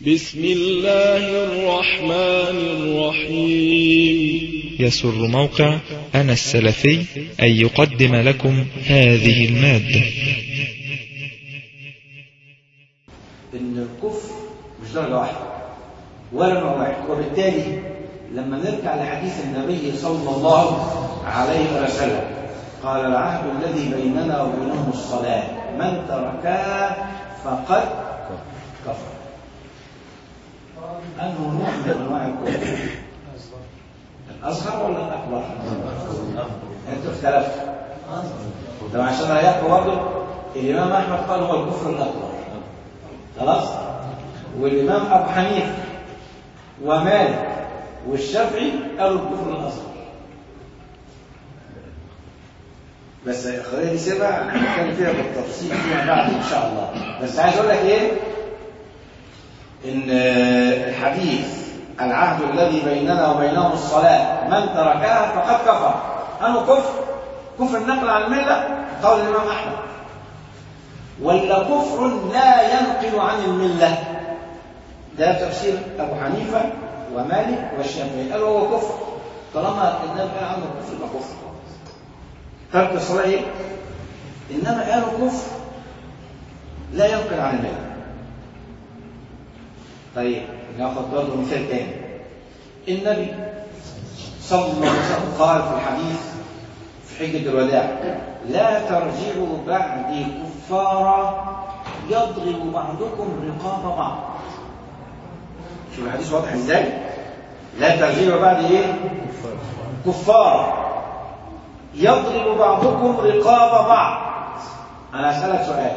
بسم الله الرحمن الرحيم يسر موقع أنا السلفي أن يقدم لكم هذه المادة ان الكفر مش درجه واحده ولا نوع واحد وبالتالي لما نرجع لحديث النبي صلى الله عليه وسلم قال العهد الذي بيننا وبينهم الصلاه من تركها فقد كفر انه نوع من انواع الكفر الاصغر ولا الاكبر انتوا اختلفتوا طب عشان رايحكم برضه الامام احمد قال هو الكفر الاكبر خلاص والإمام أبو حنيفة ومالك والشافعي قالوا الكفر الأصغر بس القضية دي سيبها هنتكلم فيها بالتفصيل فيما بعد إن شاء الله بس عايز أقول لك إيه إن الحديث العهد الذي بيننا وبينهم الصلاة من تركها فقد كفر أنه كفر كفر النقل عن الملة قول الإمام أحمد ولا كفر لا ينقل عن الملة ده تفسير أبو حنيفة ومالك والشافعي قالوا هو كفر طالما النبي قال عنه كفر يبقى كفر ترك الصلاة إيه؟ إنما قالوا كفر لا ينقل عن الملة طيب ناخد برضه مثال تاني النبي صلى الله عليه وسلم قال في الحديث في حجة الوداع لا ترجعوا بعدي كفارا يضرب بعضكم رقاب بعض شوف الحديث واضح ازاي لا ترجعوا بعد ايه كفارا يضرب بعضكم رقاب بعض انا اسالك سؤال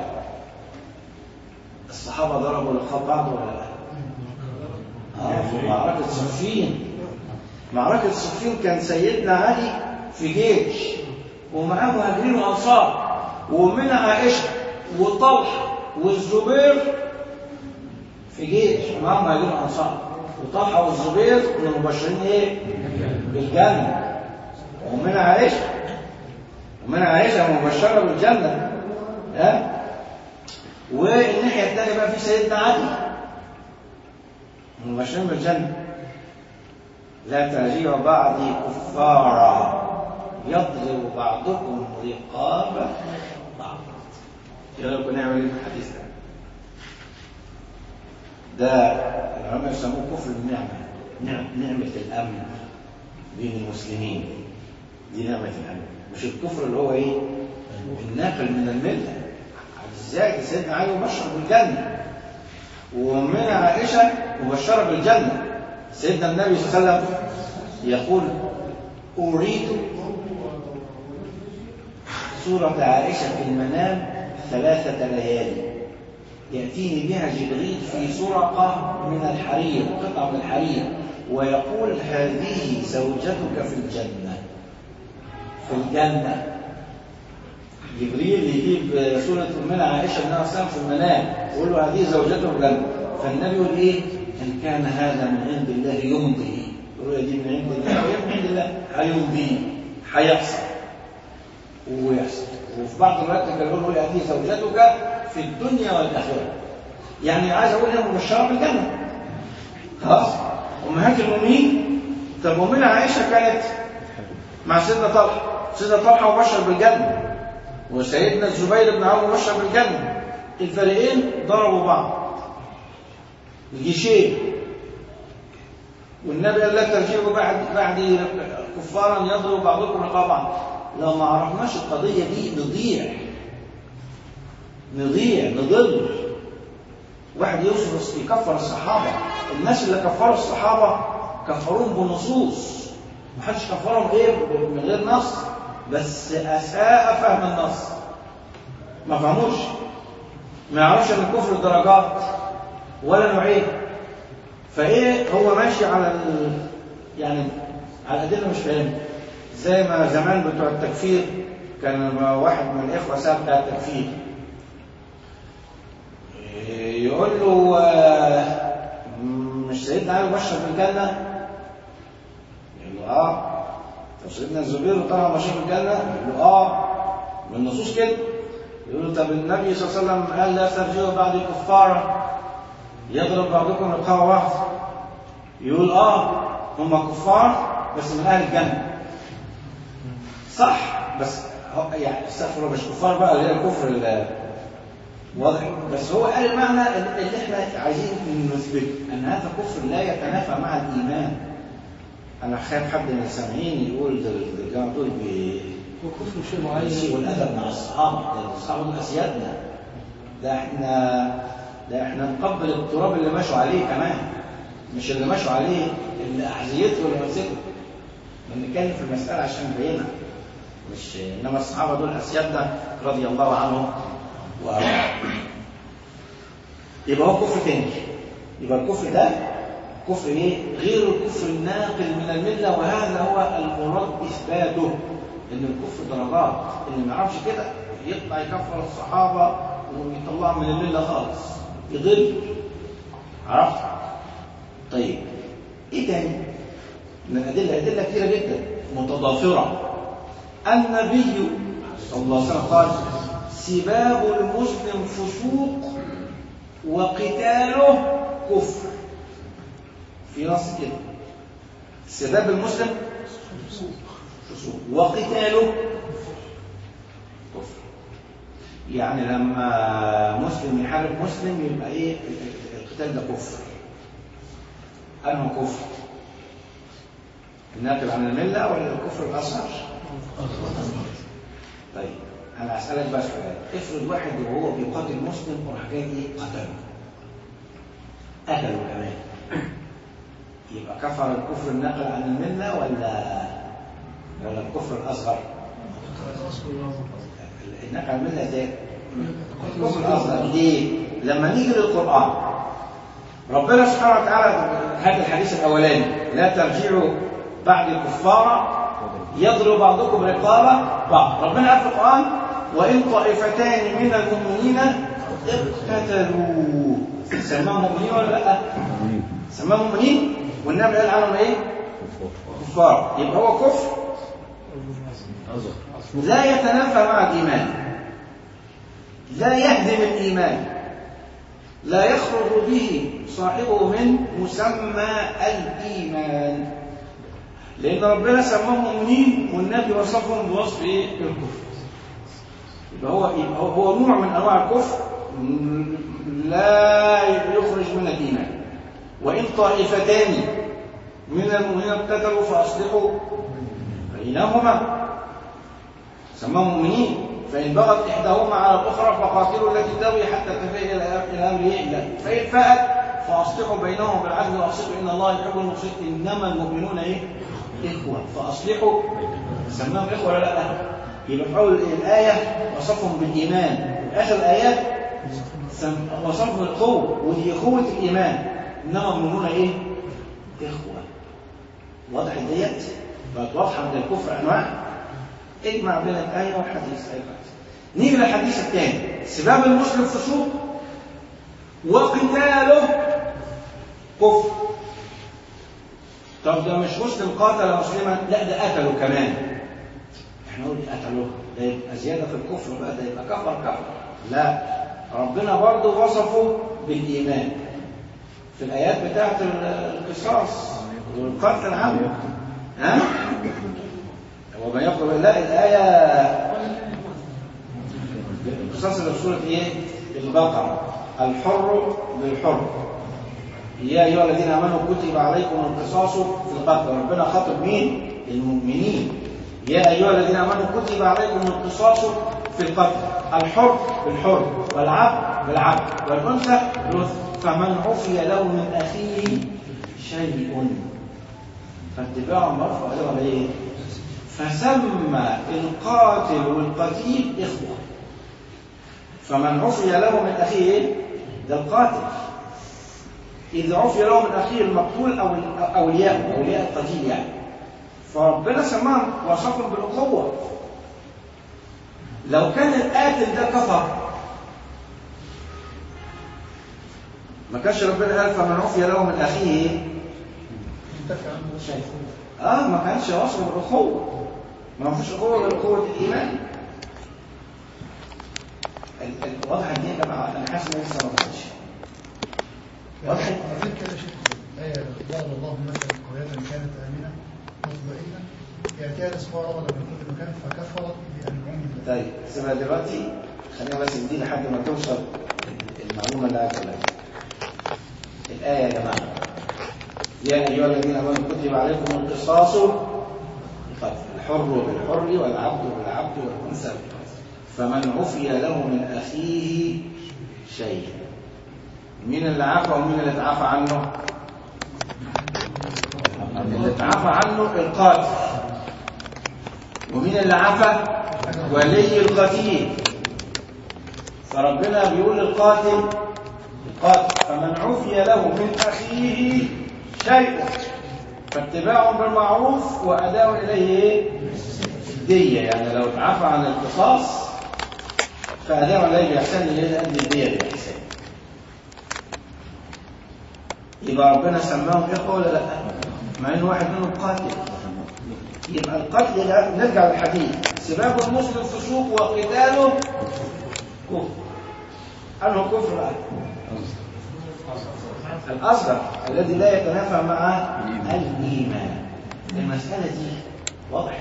الصحابه ضربوا رقاب بعض ولا لا آه في معركه صفين معركه صفين كان سيدنا علي في جيش ومعاه مهاجرين وانصار ومنها عائشه وطلحه والزبير في جيش ومعاه مهاجرين وانصار وطلحه والزبير من المبشرين ايه؟ بالجنه ومنها عائشه ومنها عائشه مبشره بالجنه ها والناحيه الثانيه بقى في سيدنا علي مبشرين بالجنه لا ترجعوا بعدي كفارا يضرب بعضكم رقاب بعض ايه رايكم نعمل ايه في الحديث ده ده العلماء يسموه كفر النعمه نعم نعمه الامن بين المسلمين دي نعمه الامن مش الكفر اللي هو ايه الناقل من المله ازاي سيدنا علي مبشر بالجنه ومن عائشه مبشره بالجنه سيدنا النبي صلى الله عليه وسلم يقول اريد سورة عائشة في المنام ثلاثة ليالي يأتيني بها جبريل في سرقة من الحرير قطعة من الحرير ويقول هذه زوجتك في الجنة في الجنة جبريل يجيب سورة من عائشة النبي صلى في المنام يقول له هذه زوجته في الجنة فالنبي يقول إيه إن كان هذا من عند الله يمضي يقول دي من عند الله من عند الله هيمضي هيحصل ويحصل وفي بعض الوقت كان يقول له هذه زوجتك في الدنيا والاخره يعني عايز اقول هي مبشره بالجنه خلاص امهات المؤمنين طب ومنها عائشه كانت مع سيدنا طلحه سيدنا طلحه مبشر بالجنه وسيدنا الزبير بن عوف مبشر بالجنه الفريقين ضربوا بعض الجيشين والنبي قال لا ترجعوا بعد بعد كفارا يضرب بعضكم رقاب بعض لو ما عرفناش القضية دي نضيع نضيع نضل واحد يوصف يكفر الصحابة الناس اللي كفروا الصحابة كفروهم بنصوص ما حدش كفرهم غير من غير نص بس أساء فهم النص ما فهموش ما يعرفش ان الكفر درجات ولا نوعين فايه هو ماشي على ال... يعني على الادله مش فاهمها زي ما زمان بتوع التكفير كان واحد من الاخوه ساب بتاع التكفير يقول له مش سيدنا علي مبشر بالجنه يقول له اه طب سيدنا الزبير طلع مبشر بالجنه يقول له اه من النصوص كده يقول له طب النبي صلى الله عليه وسلم قال لا ترجعوا بعد كفارا يضرب بعضكم رقاب بعض يقول اه هم كفار بس من اهل الجنه صح بس هو يعني استغفر الله مش كفار بقى اللي هي الكفر ال- واضح بس هو قال المعنى اللي احنا عايزين نثبته ان هذا كفر لا يتنافى مع الايمان انا خايف حد من السامعين يقول ده الجماعه دول بي هو كفر شيء معين يسيئوا الادب مع الصحابه ده الصحابه دول اسيادنا ده احنا ده احنا نقبل التراب اللي مشوا عليه كمان مش اللي مشوا عليه اللي احذيته واللي مسكه بنتكلم في المساله عشان نبينها مش انما الصحابه دول اسيادنا رضي الله عنهم وارضاهم يبقى هو كفر تاني يبقى الكفر ده كفر ايه غير الكفر الناقل من المله وهذا هو المراد اثباته ان الكفر درجات اللي ما يعرفش كده يطلع يكفر الصحابه ويطلعهم من المله خالص يضل عرفت طيب ايه تاني من الادله ادله كثيره جدا متضافره النبي صلى الله عليه وسلم قال سباب المسلم فسوق وقتاله كفر في نص كده سباب المسلم فسوق وقتاله كفر يعني لما مسلم يحارب مسلم يبقى ايه القتال ده كفر انه كفر الناقل عن المله ولا الكفر الاصغر طيب انا اسالك بقى سؤال افرض واحد وهو بيقاتل مسلم وراح جاي ايه قتله قتله كمان يبقى كفر الكفر الناقل عن المله ولا ولا الكفر الاصغر الناقل عن المله ده الكفر الاصغر ليه لما نيجي للقران ربنا سبحانه وتعالى هذا الحديث الاولاني لا ترجعوا بعد الكفار يضرب بعضكم رقاب بعض ربنا قال في القرآن وإن طائفتان من المؤمنين اقتتلوا سماهم مؤمنين ولا لا؟ سماهم مؤمنين والنبي قال عنهم ايه؟ كفار يبقى هو كفر لا يتنافى مع الإيمان لا يهدم الإيمان لا يخرج به صاحبه من مسمى الإيمان لأن ربنا سماهم مؤمنين والنبي وصفهم بوصف إيه؟ الكفر. يبقى هو يبقى هو نوع من أنواع الكفر لا يخرج من الإيمان. وإن طائفتان من المؤمنين اقتتلوا فأصلحوا بينهما سماهم مؤمنين فإن بغت إحداهما على الأخرى فقاتلوا التي تبغي حتى تفيء إلى أمر الله فإن فأت فأصلحوا بينهم بالعدل وأقسطوا إن الله يحب المقسطين إنما المؤمنون إيه؟ إخوة فأصلحوا سماهم إخوة ولا لا؟ يبقى في أول الآية وصفهم بالإيمان وفي آخر الآيات سم... وصفهم بالقوة ودي أخوة الإيمان إنما المؤمنون إيه؟ إخوة واضح ديت؟ بقت واضحة من الكفر أنواع اجمع بين الآية والحديث أيضا نيجي للحديث الثاني سباب المسلم فسوق وقتاله كفر طب ده مش مسلم قاتل مسلما لا ده قتله كمان احنا نقول قتله ده يبقى زياده في الكفر بقى ده يبقى كفر كفر لا ربنا برضه وصفه بالايمان في الايات بتاعه القصاص والقتل العام ها ومن يقتل لا الايه القصاص اللي في سوره ايه البقره الحر بالحر يا أيها الذين آمنوا كتب عليكم القصاص في القتل ربنا خاطب مين؟ المؤمنين يا أيها الذين آمنوا كتب عليكم القصاص في القتل الحر بالحر والعبد بالعبد والأنثى بالأنثى فمن عفي له من أخيه شيء فاتباع مرفوع ولا إيه؟ فسمى القاتل والقتيل إخوة فمن عفي له من أخيه إيه؟ ده القاتل إذا عفي له من أخيه المقتول أو أولياء أولياء القتيل يعني فربنا سماهم وصفهم بالأخوة لو كان القاتل ده كفر ما كانش ربنا قال فمن عفي له من أخيه شيء اه ما كانش وصف بالأخوة ما فيش أخوة غير أخوة الإيمان الوضع دي يا جماعة أنا حاسس إن لسه ما وضحتش واضح؟ عشان كده يا شيخ الآية ضرب الله مثلا قرية كانت آمنة مطمئنة يأتيها رزقها رغدا من كل مكان فكفرت بأنعم الله طيب سيبها دلوقتي خلينا بس ندي لحد ما توصل المعلومة اللي عايز اقولها الآية يا جماعة يا أيها الذين آمنوا كتب عليكم القصاص طيب الحر بالحر والعبد بالعبد والأنثى بالأنثى فمن عفي له من أخيه شيء مين اللي عفى ومين اللي اتعافى عنه؟ اللي اتعافى عنه القاتل ومين اللي عفى؟ ولي القتيل فربنا بيقول للقاتل القاتل فمن عفي له من أخيه شيء فاتباع بالمعروف وأداء إليه إيه؟ الدية يعني لو اتعفى عن القصاص فأداء إليه بإحسان اللي يؤدي الدية بإحسان يبقى ربنا سماهم إخوة ولا لا؟ مع إن واحد منهم قاتل يبقى القتل ده نرجع للحديث سباب المسلم فسوق وقتاله كفر أنه كفر بقى؟ الأصغر الذي لا يتنافى مع الإيمان المسألة دي وضحت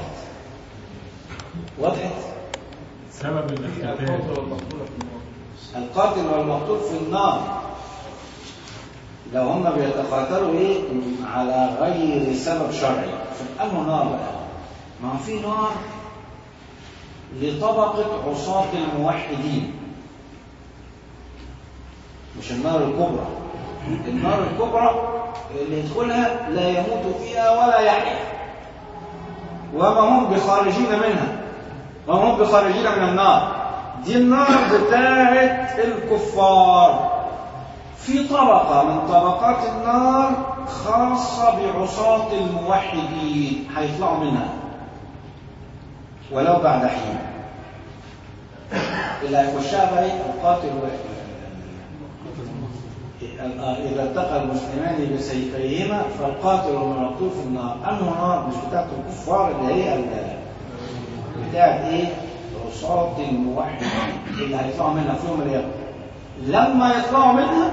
وضحت سبب الاختلاف القاتل والمقتول في النار لو هم بيتقاتلوا ايه على غير سبب شرعي فأنه نار بقى ما هو في نار لطبقة عصاة الموحدين مش النار الكبرى النار الكبرى اللي يدخلها لا يموت فيها ولا يحيا وما هم بخارجين منها وما هم بخارجين من النار دي النار بتاعت الكفار في طبقة من طبقات النار خاصة بعصاة الموحدين هيطلعوا منها ولو بعد حين اللي هيخشها بقى ايه القاتل إذا التقى المسلمان بسيفيهما فالقاتل والمقتول في النار أنه نار مش بتاعت الكفار اللي هي ال- بتاعت إيه؟ عصاة الموحدين اللي هيطلعوا منها في يوم القيامة لما يطلعوا منها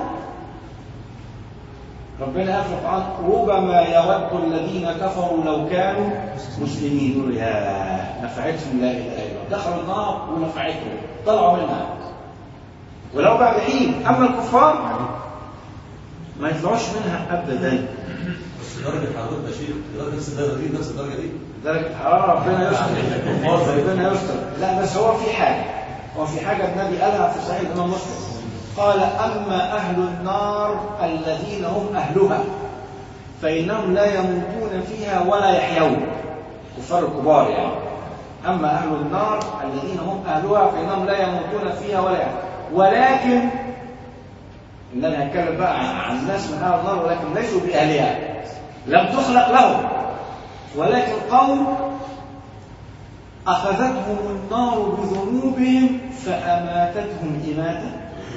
ربنا قال في القرآن ربما يود الذين كفروا لو كانوا مسلمين يقولوا يا نفعتهم لا إله إلا الله دخلوا النار ونفعتهم طلعوا منها ولو بعد حين أما الكفار ما يطلعوش منها أبدا بس درجة حضرتك يا شيخ درجة نفس الدرجة دي نفس الدرجة دي درجة حرارة ربنا يستر ربنا يستر لا بس هو في حاجة هو في حاجة النبي قالها في صحيح الإمام مسلم قال أما أهل النار الذين هم أهلها فإنهم لا يموتون فيها ولا يحيون كفار الكبار يعني أما أهل النار الذين هم أهلها فإنهم لا يموتون فيها ولا يحيون ولكن النبي هيتكلم بقى عن عن الناس من أهل النار ولكن ليسوا بأهلها لم تخلق لهم ولكن قوم أخذتهم النار بذنوبهم فأماتتهم إماتة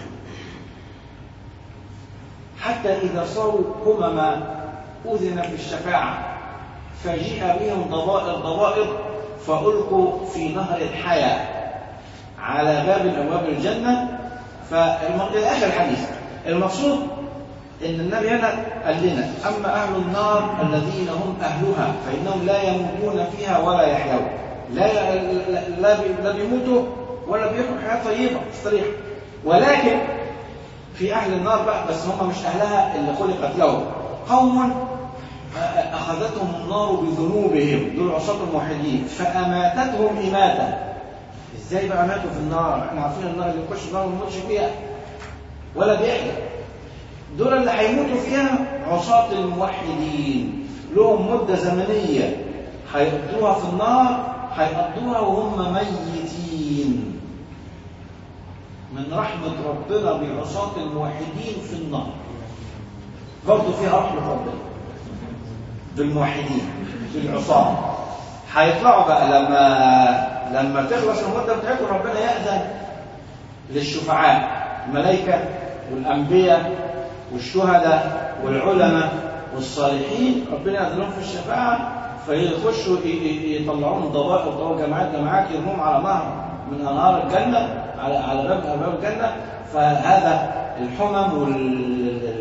حتى إذا صاروا همما أذن في الشفاعة فجيء بهم ضبائر ضبائر فألقوا في نهر الحياة على باب من أبواب الجنة فإلى آخر الحديث المقصود إن النبي هنا قال لنا أما أهل النار الذين هم أهلها فإنهم لا يموتون فيها ولا يحيون لا لا, لا, بي- لا بيموتوا ولا بيحيوا حياة طيبة مستريحة ولكن في أهل النار بقى بس هم مش أهلها اللي خلقت لهم قوم أخذتهم النار بذنوبهم دول عصاة الموحدين فأماتتهم إماتة إزاي بقى ماتوا في النار احنا عارفين النار اللي يخش النار ما يموتش فيها ولا بيحيا دول اللي هيموتوا فيها عصاة الموحدين لهم مدة زمنية هيقضوها في النار هيقضوها وهم ميتين من رحمة ربنا بعصاة الموحدين في النار برضه فيها رحمة ربنا بالموحدين بالعصاة هيطلعوا بقى لما لما تخلص المدة بتاعتهم ربنا يأذن للشفعاء الملائكة والأنبياء والشهداء والعلماء والصالحين ربنا يأذن لهم في الشفاعة فيخشوا ي- ي- يطلعون ضبائر ضبائر جماعات جماعات يرموهم على نهر من أنهار الجنة على على باب من أبواب الجنة فهذا الحمم وال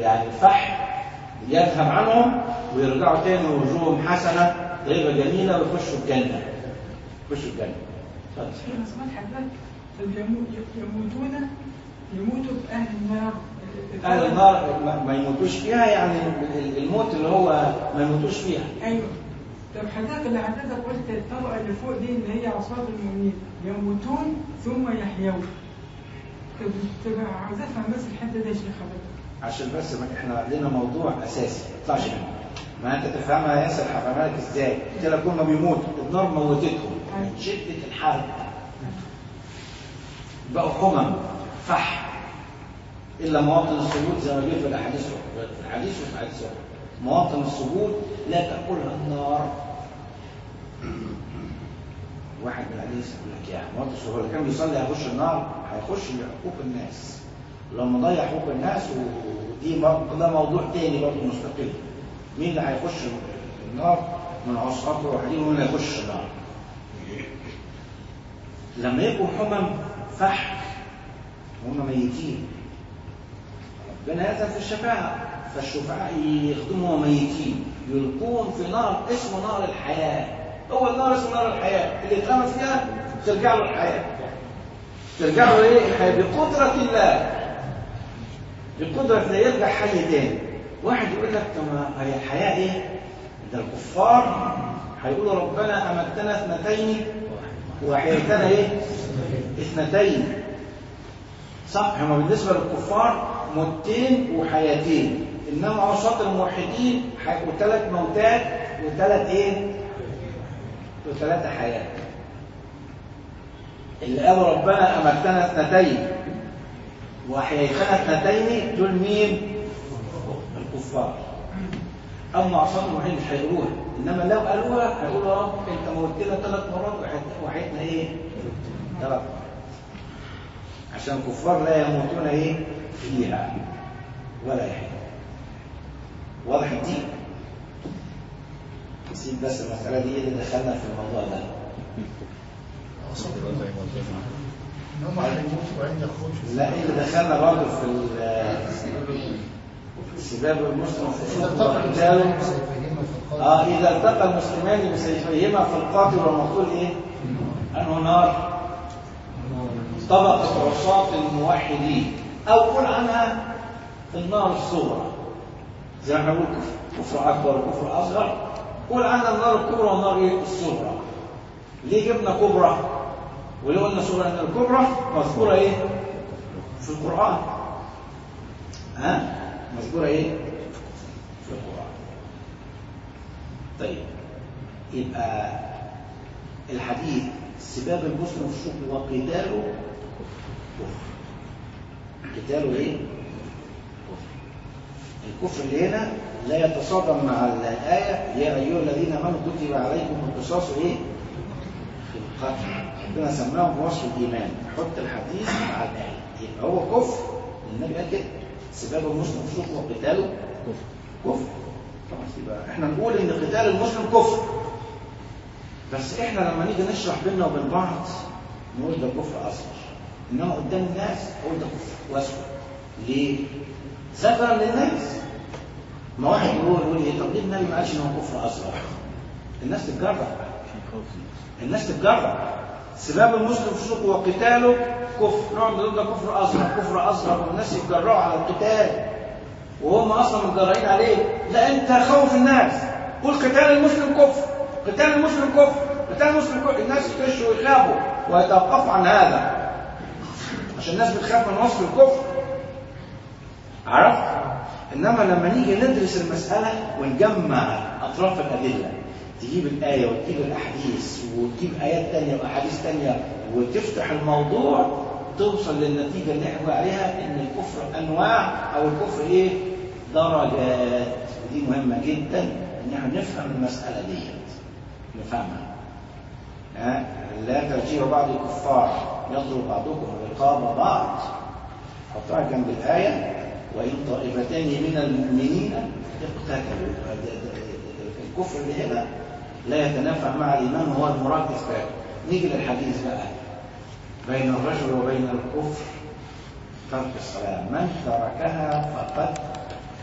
يعني الفحم يذهب عنهم ويرجعوا تاني ووجوههم حسنة طيبة جميلة ويخشوا الجنة يخشوا الجنة اتفضل. في مسؤول حضرتك يمو- يموتون يموتوا بأهل النار أهل النار ما- ما يموتوش فيها يعني الموت اللي هو ما يموتوش فيها أيوه طب حضرتك اللي حضرتك قلت الطبقة اللي فوق دي اللي هي عصاة المؤمنين يموتون ثم يحيون طب تبقى عاوز افهم بس الحته دي يا شيخ حضرتك عشان بس ما احنا عندنا موضوع اساسي ما تطلعش منه ما انت تفهمها يا ياسر هفهمها لك ازاي قلت لك هم بيموتوا النار موتتهم من شده الحرب بقوا حمم فحم الا مواطن السجود زي ما جه في الاحاديث في الحديث وفي الحديث الأخرى. مواطن السجود لا تاكلها النار واحد من الحديث يقول لك يعني مواطن السجود اللي كان بيصلي هيخش النار هيخش لحقوق الناس لما ضيع حقوق الناس ودي مو- ده موضوع تاني برضه مستقل مين اللي هيخش النار من عصاة الوحيدين ومين اللي هيخش النار لما يبقوا حمم فحم هم ميتين ربنا يأذن في الشفاعة فالشفعاء يخدموا ميتين يلقون في نار اسمه نار الحياة هو النار اسمه نار الحياة اللي اترمى فيها ترجع له الحياة ترجع له ايه الحياة بقدرة الله بقدرة الله يرجع حي تاني واحد يقول لك طب ما هي الحياة ايه ده الكفار هيقولوا ربنا أمتنا اثنتين وأحييتنا ايه اثنتين صح هما بالنسبة للكفار موتين وحياتين إنما عصاة الموحدين هيبقوا ثلاث موتات وثلاث إيه؟ وثلاثة حياة اللي قالوا ربنا أمتنا اثنتين وأحييتنا اثنتين دول مين؟ الكفار أما عصاة الموحدين مش هيقولوها إنما لو قالوها هيقولوا يا رب أنت موتنا ثلاث مرات وحيت- وحيتنا إيه؟ ثلاث مرات عشان الكفار لا يموتون ايه فيها ولا يحيون واضح دي نسيب بس المسألة دي اللي دخلنا في الموضوع ده أصلاً إن هم هيموتوا وبعدين يخرجوا لا إيه اللي دخلنا برضه في ال- سباب المسلم في إذا السوق التقى وقتاله المسلمان بسيفيهما في القتل اه إذا التقى المسلمان بسيفيهما في القاتل والمقتول إيه؟ أنه نار طبقة عصاة الموحدين أو قول عنها النار الصغرى زي ما احنا بنقول كفر كفر أكبر وكفر أصغر قول عنها النار الكبرى والنار إيه؟ الصغرى ليه جبنا كبرى وليه قلنا صغرى أن الكبرى مذكورة إيه في القرآن ها مذكورة إيه في القرآن طيب يبقى الحديث سباب المسلم في السوق وقتاله كفر قتاله ايه؟ كفر الكفر اللي هنا لا يتصادم مع الآية يا أيها الذين آمنوا كتب عليكم القصاص ايه؟ في القتل ربنا سماه بوصف الإيمان حط الحديث مع الآية يبقى هو كفر النبي قال كده سباب المسلم في السوق وقتاله كفر كفر خلاص يبقى احنا نقول ان قتال المسلم كفر بس احنا لما نيجي نشرح بيننا وبين بعض نقول ده كفر اصغر انما قدام الناس اقول ده كفر واسود ليه؟ سفرا للناس ما واحد يقول يقول ايه طب ليه النبي ما قالش ان هو كفر اصغر؟ الناس تتجرب الناس تتجرب سباب المسلم في السوق وقتاله كفر نقعد نقول ده كفر اصغر كفر اصغر والناس يتجرأوا على القتال وهم اصلا متجرئين عليه لا انت خوف الناس قول قتال المسلم كفر قتال المسلم كفر قتال المسلم كفر الناس يخشوا ويخافوا ويتوقفوا عن هذا عشان الناس بتخاف من وصف الكفر عرفت انما لما نيجي ندرس المساله ونجمع اطراف الادله تجيب الايه وتجيب الاحاديث وتجيب ايات تانية واحاديث تانية وتفتح الموضوع توصل للنتيجه اللي احنا بنقول عليها ان الكفر انواع او الكفر ايه درجات ودي مهمه جدا ان احنا نفهم المساله ديت نفهمها ها؟ لا ترجيع بعض الكفار يضرب بعضكم رقاب بعض حطها جنب الآية وإن طائفتان من المؤمنين اقتتلوا الكفر اللي هنا لا يتنافى مع الإيمان هو المراد إثباته نيجي للحديث بقى بين الرجل وبين الكفر ترك الصلاة من تركها فقد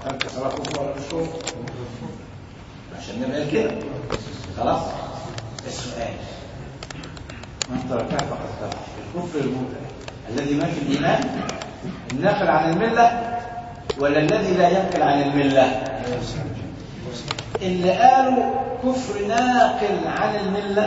ترك الصلاة كفر ولا مش كفر عشان نبقى كده خلاص السؤال من تركها فقد كفر الكفر المبتدع الذي ما في الإيمان الناقل عن الملة ولا الذي لا ينقل عن الملة اللي قالوا كفر ناقل عن الملة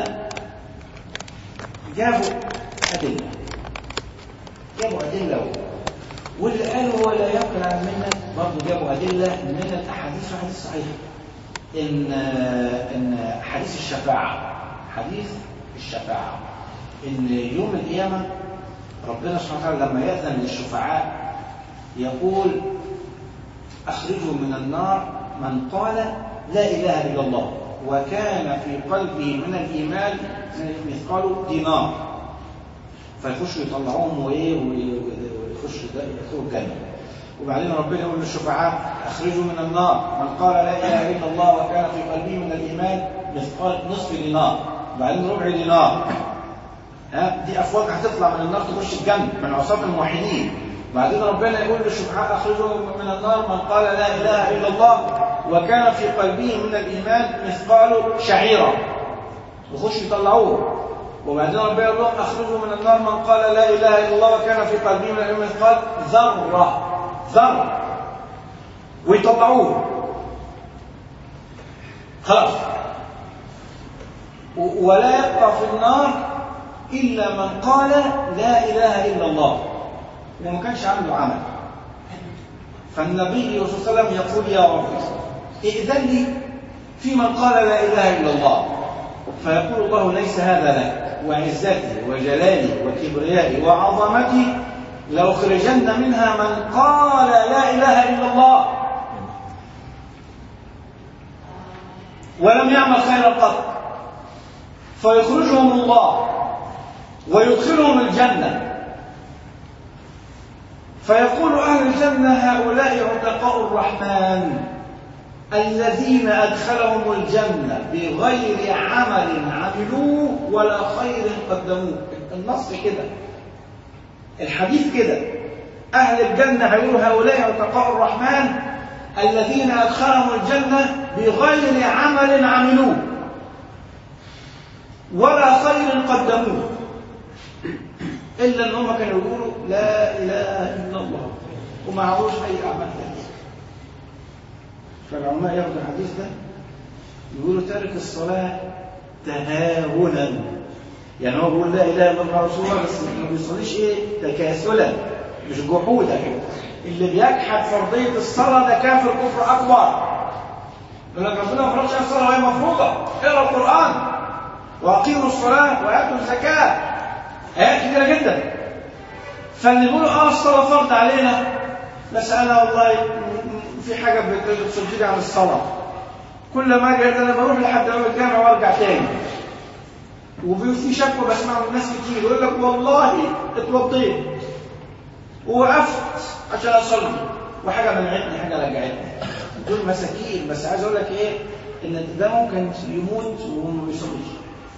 جابوا أدلة جابوا أدلة واللي قالوا هو لا ينقل عن الملة برضه جابوا أدلة من الأحاديث وحديث صحيح إن إن حديث الشفاعة حديث الشفاعة إن يوم القيامة ربنا سبحانه وتعالى لما يأذن للشفعاء يقول أخرجوا من النار من قال لا إله إلا الله وكان في قلبه من الإيمان مثقال دينار فيخشوا يطلعوهم وإيه ويخشوا يدخلوا الجنة وبعدين ربنا يقول للشفعاء أخرجوا من النار من قال لا إله إلا الله وكان في قلبه من الإيمان مثقال نصف دينار وبعدين ربع دينار ها دي أفواج هتطلع من النار تخش الجنة من عصاة الموحدين بعدين ربنا يقول للشفعاء أخرجوا من النار من قال لا إله إلا الله وكان في قلبه من الإيمان مثقال شعيرة يخش يطلعوه وبعدين ربنا يقول لهم أخرجوا من النار من قال لا إله إلا الله وكان في قلبه من الإيمان مثقال ذرة ذرة ويطلعوه خلاص ولا يبقى في النار إلا من قال لا إله إلا الله وما كانش عنده عمل فالنبي صلى الله عليه وسلم يقول يا رب ائذن لي في من قال لا إله إلا الله فيقول الله ليس هذا لك وعزتي وجلالي وكبريائي وعظمتي لأخرجن منها من قال لا إله إلا الله ولم يعمل خيرا قط فيخرجهم الله ويدخلهم الجنة فيقول أهل الجنة هؤلاء عتقاء الرحمن الذين أدخلهم الجنة بغير عمل عملوه ولا خير قدموه النص كده الحديث كده أهل الجنة هيقولوا هؤلاء عتقاء الرحمن الذين أدخلهم الجنة بغير عمل عملوه ولا خير قدموه إلا أن هم كانوا يقولوا لا إله إلا الله وما عملوش أي أعمال ثانية فالعلماء ياخدوا الحديث ده يقولوا تارك الصلاة تهاونا يعني هو بيقول لا إله إلا الله رسول الله بس ما بيصليش إيه تكاسلا مش جحودا اللي بيجحد فرضية الصلاة ده كافر كفر أكبر يقول لك ربنا ما فرضش الصلاة وهي مفروضة اقرا القرآن وأقيموا الصلاة وآتوا الزكاة آيات كتيرة جدا فاللي يقولوا اه الصلاة فرض علينا بس أنا والله في حاجة بتصدقني عن الصلاة كل ما اجي انا بروح لحد يوم الجامع وارجع تاني وفي شكوى بسمع من ناس كتير يقول لك والله اتوضيت ووقفت عشان اصلي وحاجه منعتني حاجه رجعتني دول مساكين بس عايز اقول لك ايه ان ده ممكن يموت وهو ما بيصليش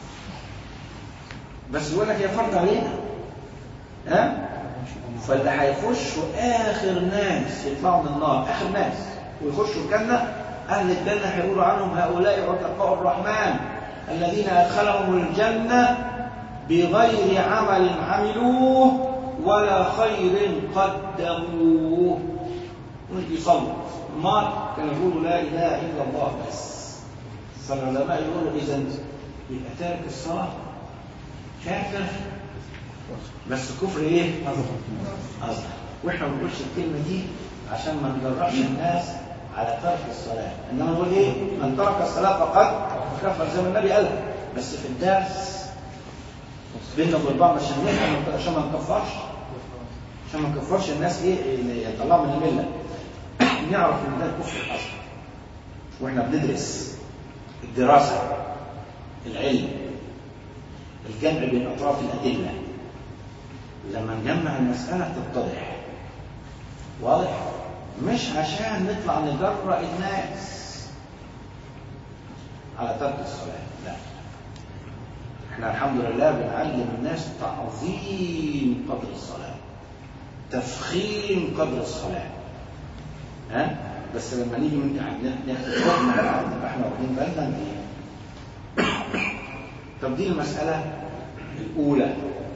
بس يقول لك هي فرض علينا ها فاللي هيخشوا اخر ناس يطلعوا من النار اخر ناس ويخشوا الجنه اهل الجنه هيقولوا عنهم هؤلاء عتقاء الرحمن الذين ادخلهم الجنه بغير عمل عملوه ولا خير قدموه مش بيصلوا ما كانوا يقولوا لا اله الا الله بس فالعلماء يقولوا اذا يبقى تارك الصلاه كافر بس كفر ايه اصغر واحنا ما بنقولش الكلمه دي عشان ما نجرأش الناس على ترك الصلاه انما نقول ايه من ترك الصلاه فقد كفر زي ما النبي قال بس في الدرس بيننا وبين بعض عشان نفهم عشان ما نكفرش عشان ما نكفرش الناس ايه اللي يطلعوا من المله نعرف ان ده الكفر الاصغر واحنا بندرس الدراسه العلم الجمع بين اطراف الادله لما نجمع المساله تتضح واضح مش عشان نطلع نجرأ الناس على ترك الصلاه لا احنا الحمد لله بنعلم الناس تعظيم قدر الصلاه تفخيم قدر الصلاه ها بس لما نيجي من ناخد حكم على نبقى احنا واخدين بالنا من ايه طب دي المسألة الأولى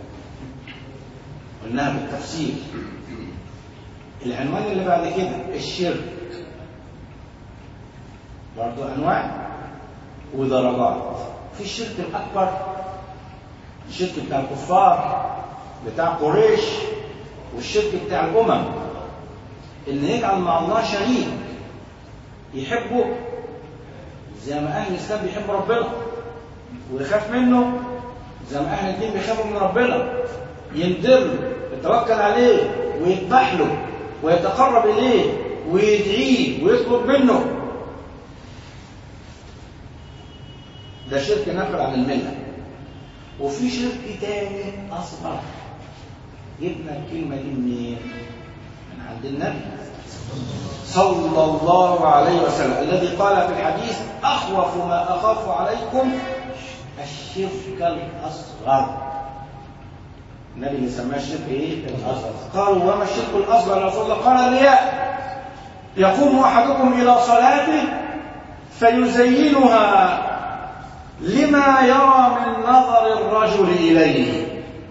قلناها بالتفصيل العنوان اللي بعد كده الشرك برضو أنواع ودرجات في الشرك الأكبر الشرك بتاع الكفار بتاع قريش والشرك بتاع الأمم إن يجعل مع الله شريك يحبه زي ما أهل الإسلام بيحبوا ربنا ويخاف منه زي ما أهل الدين بيخافوا من ربنا يندر له يتوكل عليه ويذبح له ويتقرب إليه ويدعيه ويطلب منه ده شرك نفر عن الملة وفي شرك تاني أصغر جبنا الكلمة دي منين؟ من عند النبي صلى الله عليه وسلم الذي قال في الحديث أخوف ما أخاف عليكم الشرك الأصغر النبي سماه الشرك ايه؟ الأصغر قالوا وما الشرك الأصغر يا رسول الله قال الرياء يقوم أحدكم إلى صلاته فيزينها لما يرى من نظر الرجل إليه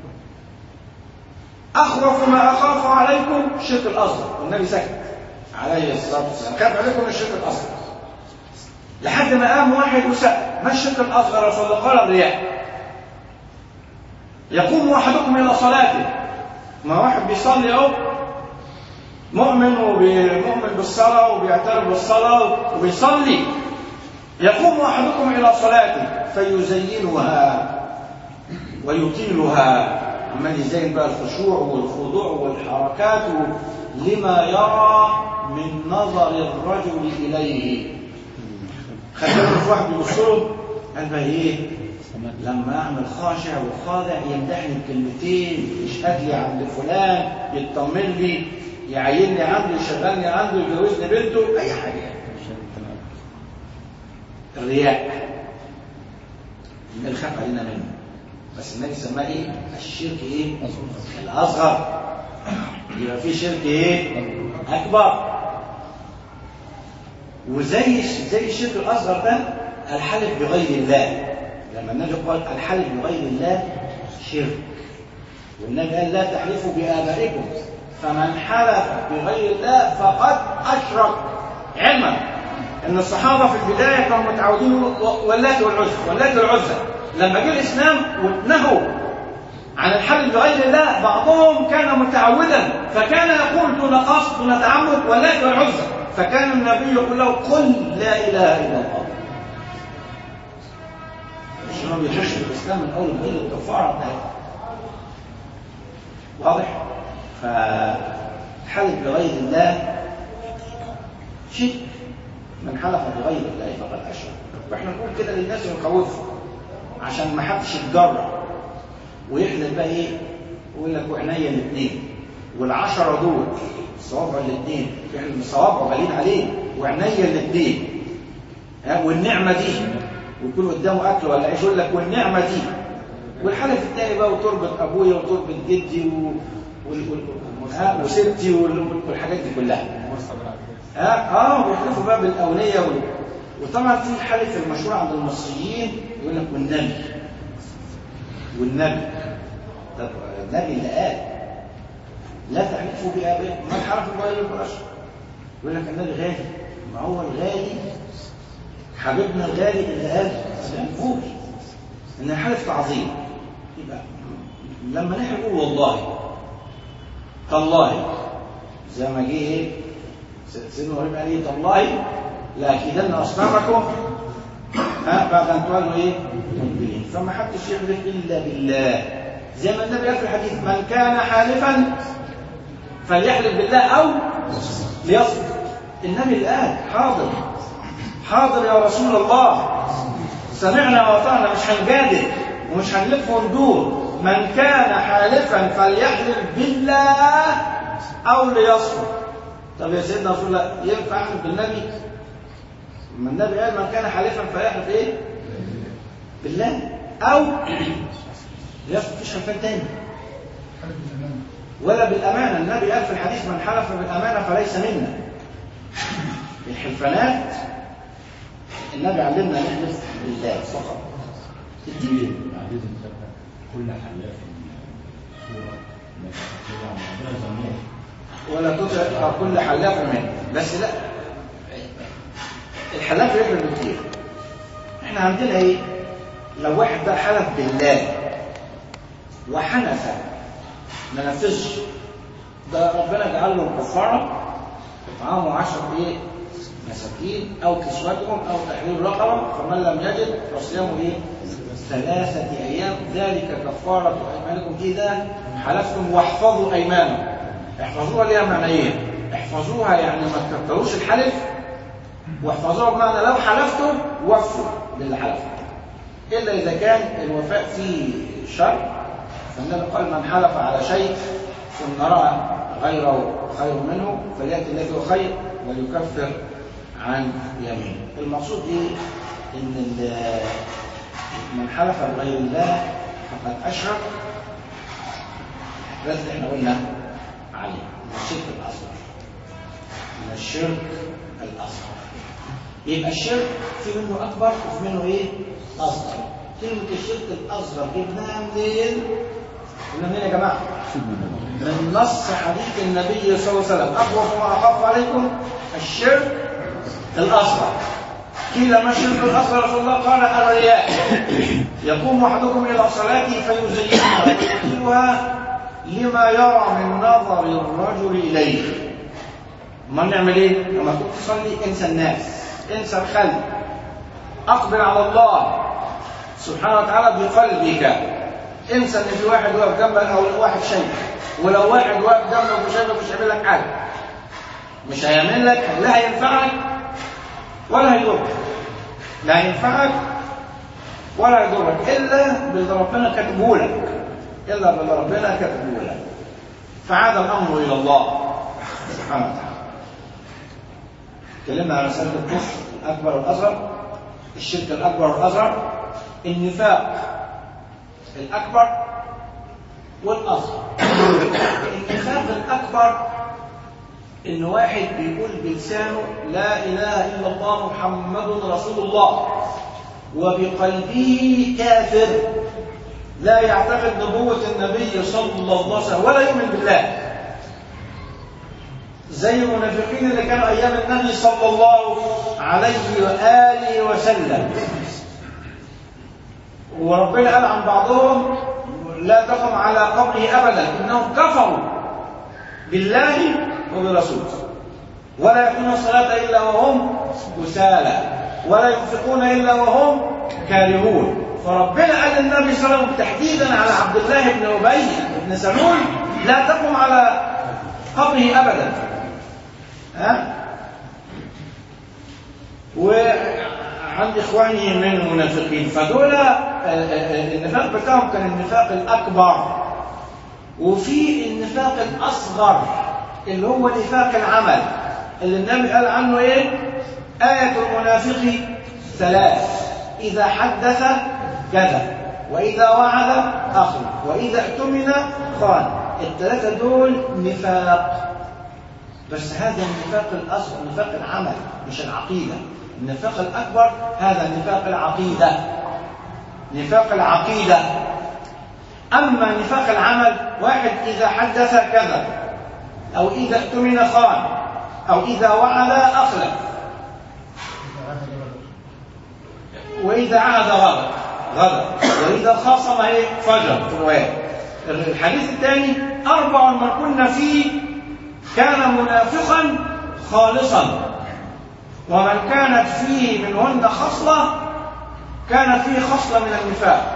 أخوف ما أخاف عليكم الشرك الأصغر والنبي سكت عليه الصلاة والسلام خاف عليكم الشرك الأصغر لحد ما قام واحد وسأل ما الشرك الأصغر يا رسول الله قال الرياء يقوم أحدكم إلى صلاته ما واحد بيصلي أهو مؤمن ومؤمن بالصلاة وبيعترف بالصلاة وبيصلي يقوم أحدكم إلى صلاته فيزينها ويطيلها عمال يزين بقى الخشوع والخضوع والحركات لما يرى من نظر الرجل إليه خلينا في واحد بيبص له قال بقى ايه لما اعمل خاشع وخاضع يمدحني بكلمتين يشهد لي عند فلان يطمن لي يعيني عنده يشغلني عنده يجوزني بنته اي حاجه الرياء النبي خاف علينا منه بس النبي سماه ايه الشرك ايه الاصغر يبقى في شرك ايه اكبر وزي زي الشرك الاصغر ده الحلف بغير الله لما النبي قال الحلف بغير الله شرك والنبي قال لا تحلفوا بآبائكم فمن حلف بغير الله فقد أشرك علما ان الصحابه في البدايه كانوا متعودين واللات والعزى واللات والعزى لما جه الاسلام ونهوا عن الحلف بغير الله بعضهم كان متعودا فكان يقول دون قصد دون تعمد واللات والعزى فكان النبي يقول له قل لا اله الا الله مش انه بيخش في الاسلام من اول ما الكفاره بتاعته واضح فالحلف بغير الله شرك من حلف بغير الله فقد اشرك واحنا نقول كده للناس ونخوفهم عشان ما حدش يتجرأ ويحلف بقى ايه يقول لك وعينيا الاثنين والعشرة دول الصوابع الاثنين يحلف بصوابعه غالين عليه وعينيا الاثنين ها والنعمة دي ويكون قدامه اكل ولا عيش يقول لك والنعمة دي والحلف الثاني بقى وتربط ابويا وتربط جدي و... وال... وال... ها وستي وال... والحاجات دي كلها ها اه ويحلفوا بقى بالاوليه وال... وطبعا في الحلف المشهور عند المصريين يقول لك والنبي والنبي طب النبي اللي قال لا تحلفوا بآبائكم من حلف بغير البشر يقول لك النبي غالي ما هو الغالي حبيبنا الغالي اللي قال ما تحلفوش ان الحلف تعظيم يبقى لما نحن نقول والله تالله زي ما جه ايه سيدنا ابراهيم قال ايه تالله لاكيدن اصنامكم ها بعد ان تولوا ايه مدبرين فما حدش يحلف الا بالله زي ما النبي قال في الحديث من كان حالفا فليحلف بالله او ليصدق النبي اللي قال حاضر حاضر يا رسول الله سمعنا واطعنا مش هنجادل ومش هنلف وندور من كان حالفا فليحلف بالله او ليصدق طب يا سيدنا رسول الله ينفع احلف بالنبي ما النبي قال من كان حالفا فيحلف ايه بالله او يصدق مفيش حلفان تاني حلف بالأمانة ولا بالامانه النبي قال في الحديث من حلف بالامانه فليس منا الحلفانات النبي علمنا نحلف بالله فقط الدين بعدين كل حلاف صورة ما تتبع ربنا زموه ولا تطع كل حلاف منه بس لا الحلاف يفرق كتير احنا عندنا ايه لو واحد بقى حلف بالله وحنث ما نفذش ده ربنا جعل له الكفاره اطعام عشر ايه مساكين او كسوتهم او تحرير رقبه فمن لم يجد فصيام ايه ثلاثه ايام ذلك كفاره ايمانكم اذا حلفتم واحفظوا ايمانكم احفظوها ليها معنيين احفظوها يعني ما تكتروش الحلف واحفظوها بمعنى لو حلفتم وفوا باللي حلفتم الا اذا كان الوفاء فيه شر فالنبي قال من حلف على شيء ثم راى غيره خير منه فلياتي الذي هو خير وليكفر عن يمينه المقصود ايه ان ال- من حلف بغير الله فقد اشرك ده اللي احنا قلنا عليه من الشرك الاصغر من الشرك الاصغر يبقى الشرك في منه اكبر وفي منه ايه اصغر كلمه الشرك الاصغر جبناها منين قلنا منين يا جماعه من نص حديث النبي صلى الله عليه وسلم اخوف ما اخاف عليكم الشرك الاصغر قيل ما الشرك الاصغر رسول الله قال الرياء يقوم احدكم الى الصلاه فيزينها ويبطلها لما يرى من نظر الرجل اليه ما نعمل ايه لما تكون تصلي انسى الناس انسى الخلق اقبل على الله سبحانه وتعالى بقلبك انسى ان في واحد واقف جنبك او واحد شايفك ولو واحد واقف جنبك وشايفك مش هيعمل لك حاجه مش هيعمل لك لا هينفعك ولا هيضرك لا هينفعك ولا يضرك الا باللي ربنا كاتبه لك الا باللي ربنا كاتبه لك فعاد الامر الى الله سبحانه وتعالى اتكلمنا على مساله الكفر الاكبر والاصغر الشرك الاكبر والاصغر النفاق الاكبر والاصغر النفاق الاكبر ان واحد بيقول بلسانه لا اله الا الله محمد رسول الله وبقلبه كافر لا يعتقد نبوة النبي صلى الله عليه وسلم ولا يؤمن بالله زي المنافقين اللي كانوا ايام النبي صلى الله عليه واله وسلم وربنا قال عن بعضهم لا تقم على قبره ابدا انهم كفروا بالله وبرسوله ولا يقيمون الصلاه الا وهم كسالى ولا ينفقون الا وهم كارهون فربنا قال للنبي صلى الله عليه وسلم تحديدا على عبد الله بن ابي بن سلول لا تقم على قبره ابدا ها وعند اخواني من المنافقين فدول النفاق بتاعهم كان النفاق الاكبر وفي النفاق الاصغر اللي هو نفاق العمل اللي النبي قال عنه ايه آية المنافق ثلاث إذا حدث كذب وإذا وعد أخلف وإذا اؤتمن خان الثلاثة دول نفاق بس هذا النفاق الأصغر نفاق العمل مش العقيدة النفاق الأكبر هذا نفاق العقيدة نفاق العقيدة أما نفاق العمل واحد إذا حدث كذب أو إذا اؤتمن خان أو إذا وعد أخلف وإذا عهد غدر غدر وإذا خاصم إيه فجر في الرواية الحديث الثاني أربع من كنا فيه كان منافقا خالصا ومن كانت فيه منهن خصلة كان فيه خصلة من النفاق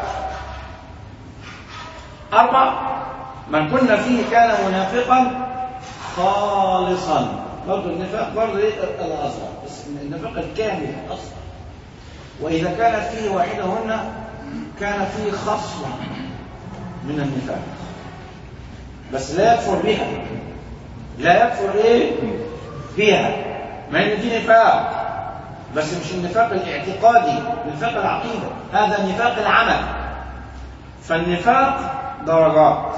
أربع من كنا فيه كان منافقا خالصا برضه النفاق برضه ايه الاصغر بس النفاق الكامل الاصغر واذا كانت فيه واحده هن كان فيه خصله من النفاق بس لا يكفر بها لا يكفر ايه بها مع ان دي نفاق بس مش النفاق الاعتقادي نفاق العقيده هذا نفاق العمل فالنفاق درجات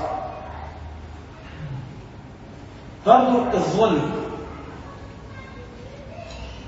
برضو الظلم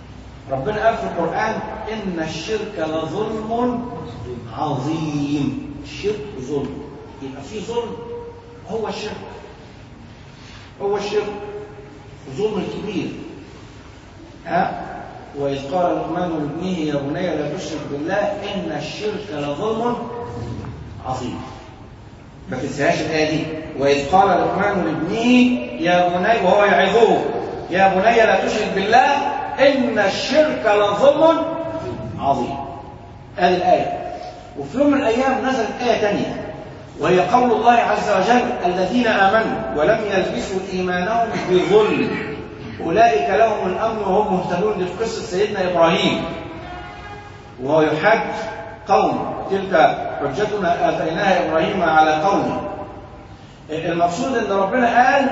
ربنا قال في القرآن إن الشرك لظلم عظيم الشرك ظلم يبقى في ظلم هو الشرك هو الشرك ظلم الكبير ها وإذ قال لقمان لابنه يا بني لا تشرك بالله إن الشرك لظلم عظيم ما تنساهاش الآية دي وإذ قال لقمان لابنه يا بني وهو يعظه يا بني لا تشرك بالله إن الشرك لظلم عظيم هذه الآية وفي يوم من الأيام نزلت آية ثانية وهي قول الله عز وجل الذين آمنوا ولم يلبسوا إيمانهم بظلم أولئك لهم الأمن وهم مهتدون دي في قصة سيدنا إبراهيم وهو يحج قوم تلك حجتنا آتيناها إبراهيم على قومه المقصود أن ربنا قال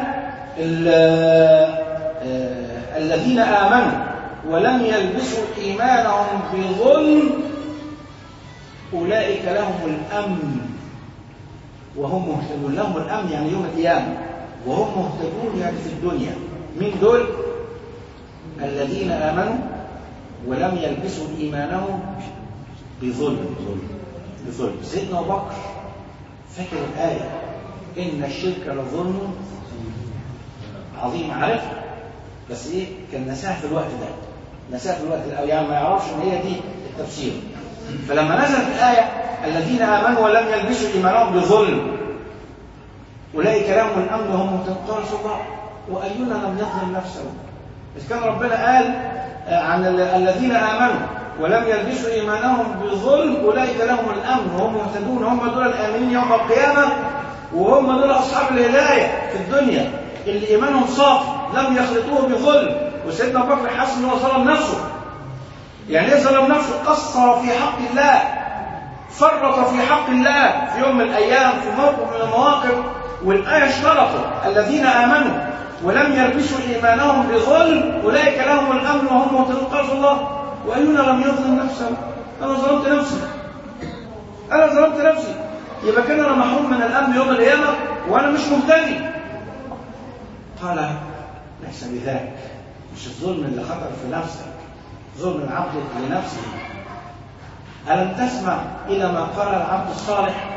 الذين آمنوا ولم يلبسوا إيمانهم بظلم أولئك لهم الأمن وهم مهتدون لهم الأمن يعني يوم القيامة وهم مهتدون يعني في الدنيا من دول الذين آمنوا ولم يلبسوا إيمانهم بظلم بظلم سيدنا أبو بكر فاكر الآية إن الشرك لظلم عظيم عارف بس إيه كان نساها في الوقت ده نساها في الوقت ده يعني ما يعرفش إن هي دي التفسير فلما نزلت الآية الذين آمنوا ولم يلبسوا إيمانهم بظلم أولئك لهم الأمن وهم مهتدون قال رسول الله وأينا لم يظلم نفسه إذ كان ربنا قال عن الذين آمنوا ولم يلبسوا إيمانهم بظلم أولئك لهم الأمن وهم مهتدون هم دول الآمنين يوم القيامة وهم دول أصحاب الهداية في الدنيا اللي إيمانهم صافي لم يخلطوه بظلم وسيدنا أبو بكر حاسس إن هو ظلم نفسه يعني إيه ظلم نفسه قصر في حق الله فرط في حق الله في يوم من الأيام في موقف من المواقف والآية اشترطت الذين آمنوا ولم يلبسوا إيمانهم بظلم أولئك لهم الأمن وهم مهتدون قال الله وأينا لم يظلم نفسه أنا ظلمت نفسي أنا ظلمت نفسي يبقى كان أنا محروم من الأمن يوم القيامة وأنا مش مهتدي قال ليس بذاك مش الظلم اللي خطر في نفسك ظلم العبد لنفسه ألم تسمع إلى ما قال العبد الصالح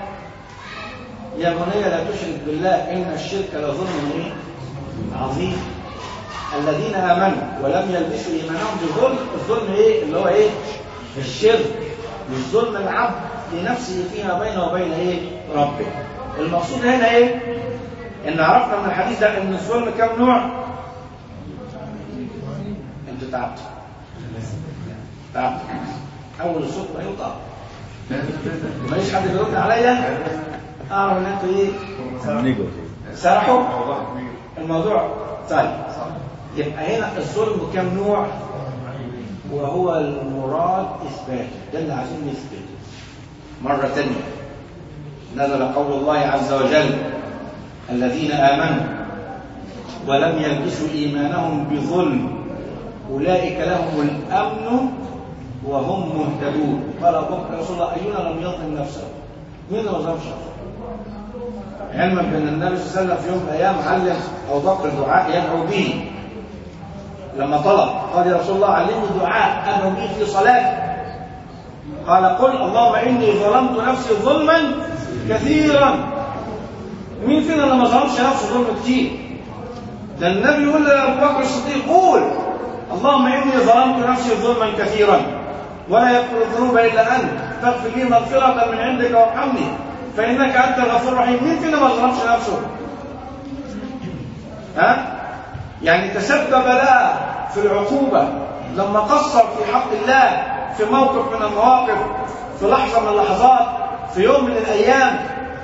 يا بني لا تشرك بالله إن الشرك لظلم إيه؟ عظيم الذين آمنوا ولم يلبسوا إيمانهم بظلم الظلم إيه اللي هو إيه الشرك مش ظلم العبد لنفسه فيما بينه وبين إيه ربه المقصود هنا إيه إن عرفنا من الحديث ده إن الظلم كم نوع أنت تعبت تعبت أول الصوت ما يوطأ ماليش حد بيرد عليا أعرف إن أنتوا إيه سرحوا الموضوع طيب يبقى هنا الظلم كم نوع وهو المراد إثباته ده اللي عايزين نثبته مرة ثانية نزل قول الله عز وجل الذين آمنوا ولم يلبسوا إيمانهم بظلم أولئك لهم الأمن وهم مهتدون قال أبو بكر رسول الله أينا لم يظلم نفسه مين اللي ما ظلمش نفسه علما بأن النبي صلى الله عليه وسلم في يوم من الأيام علم أبو بكر دعاء يدعو به لما طلب قال يا رسول الله علمني دعاء أدعو به في صلاتي قال قل اللهم إني ظلمت نفسي ظلما كثيرا مين فينا اللي ما ظلمش نفسه ظلم كتير ده النبي يقول يا أبو بكر الصديق قول اللهم إني ظلمت نفسي ظلما كثيرا ولا يغفر الذنوب إلا أنت فاغفر لي مغفرة من عندك وارحمني فإنك أنت الغفور الرحيم مين فينا ما ظلمش نفسه ها يعني تسبب لها في العقوبة لما قصر في حق الله في موقف من المواقف في لحظة من اللحظات في يوم من الأيام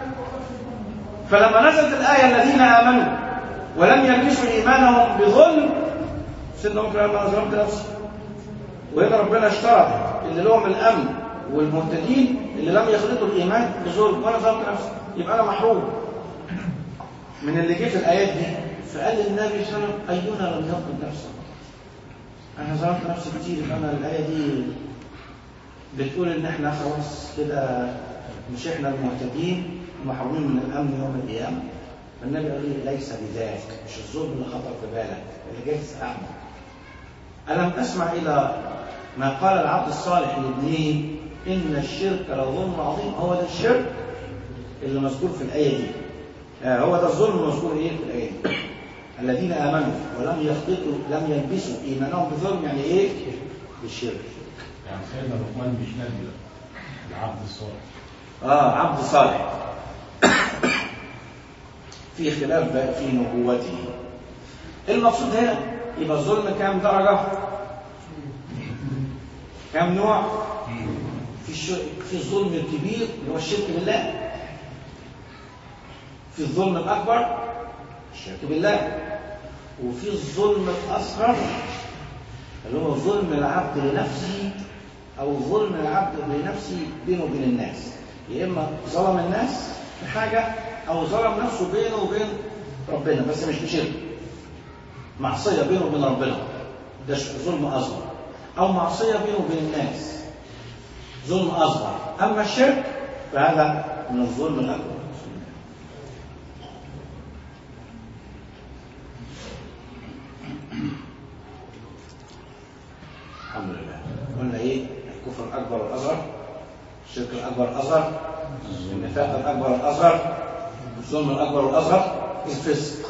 فلما نزلت الآية الذين آمنوا ولم يلبسوا إيمانهم بظلم سيدنا ممكن أنا ظلمت نفسي وهنا ربنا اشترط اللي لهم الأمن والمهتدين اللي لم يخلطوا الإيمان بظلم وأنا ظلمت نفسي يبقى أنا محروم من اللي جه في الآيات دي فقال النبي صلى الله عليه وسلم أينا لم يظلم نفسه أنا ظلمت نفسي كتير أنا الآية دي بتقول إن إحنا خلاص كده مش إحنا المهتدين محرومين من الأمن يوم القيامة فالنبي قال لي ليس بذاك مش الظلم اللي خطر في بالك اللي جاي تسألني ألم أسمع إلى ما قال العبد الصالح لابنه إن الشرك لظلم عظيم هو ده الشرك اللي مذكور في الآية دي آه هو ده الظلم المذكور إيه في الآية دي الذين آمنوا ولم يخلطوا لم يلبسوا إيمانهم بظلم يعني إيه؟ بالشرك يعني سيدنا لقمان مش نبي ده العبد الصالح آه عبد صالح في خلاف بقى في نبوته المقصود هنا يبقى الظلم كام درجة؟ كام نوع؟ في الش... في الظلم الكبير اللي هو الشرك بالله في الظلم الأكبر الشرك بالله وفي الظلم الأصغر اللي هو ظلم العبد لنفسه أو ظلم العبد لنفسه بينه وبين الناس يا إما ظلم الناس بحاجة أو ظلم نفسه بينه وبين ربنا بس مش بشرك معصية بينه وبين ربنا ده ظلم أصغر أو معصية بينه وبين الناس ظلم أصغر أما الشرك فهذا من الظلم الأكبر الحمد لله قلنا ايه الكفر الاكبر والاصغر الشرك الاكبر والاصغر النفاق الاكبر والاصغر الظلم الاكبر والاصغر الفسق